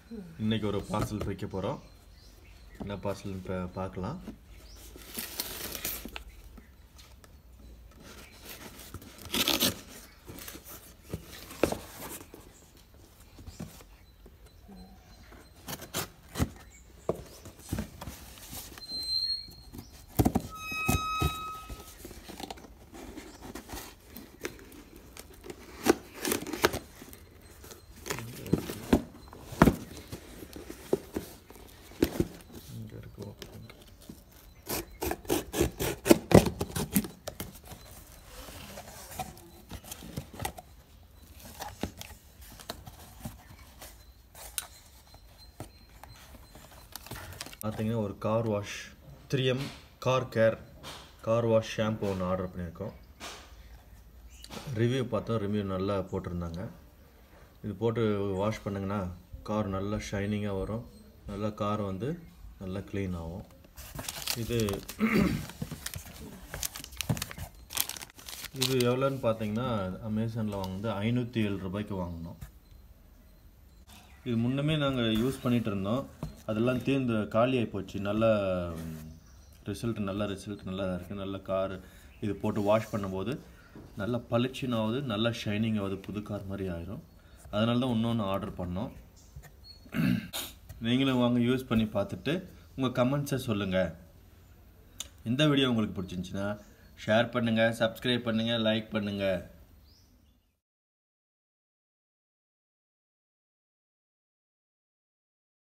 இன்னைக்கு ஒரு பார்சல் வைக்க போகிறோம் என்ன பார்சல் இப்போ பார்க்கலாம் இங்கே இருக்கும் பார்த்தீங்கன்னா ஒரு car wash three M car care car wash shampoo ஒன்று ஆர்டர் பண்ணியிருக்கோம் ரிவ்யூ பார்த்தோம் ரிவ்யூ நல்லா போட்டிருந்தாங்க இது போட்டு வாஷ் பண்ணுங்கன்னா கார் நல்லா ஷைனிங்காக வரும் நல்லா கார் வந்து நல்லா க்ளீன் ஆகும் இது இது எவ்வளோன்னு பார்த்தீங்கன்னா அமேசானில் வாங்குனது ஐநூற்றி ஏழு ரூபாய்க்கு வாங்கினோம் இது முன்னமே நாங்கள் யூஸ் பண்ணிகிட்டு இருந்தோம் அதெல்லாம் தீர்ந்து காலி ஆகி போச்சு நல்ல ரிசல்ட் நல்ல ரிசல்ட் நல்லா இருக்குது நல்ல கார் இது போட்டு வாஷ் பண்ணும்போது நல்லா பளிச்சுன்னு ஆகுது நல்லா ஷைனிங் ஆகுது புது கார் மாதிரி ஆயிரும் அதனால தான் இன்னொன்று ஆர்டர் பண்ணோம் நீங்களும் வாங்க யூஸ் பண்ணி பார்த்துட்டு உங்கள் கமெண்ட்ஸை சொல்லுங்கள் இந்த வீடியோ உங்களுக்கு பிடிச்சிருந்துச்சின்னா ஷேர் பண்ணுங்கள் சப்ஸ்கிரைப் பண்ணுங்கள் லைக் பண்ணுங்கள்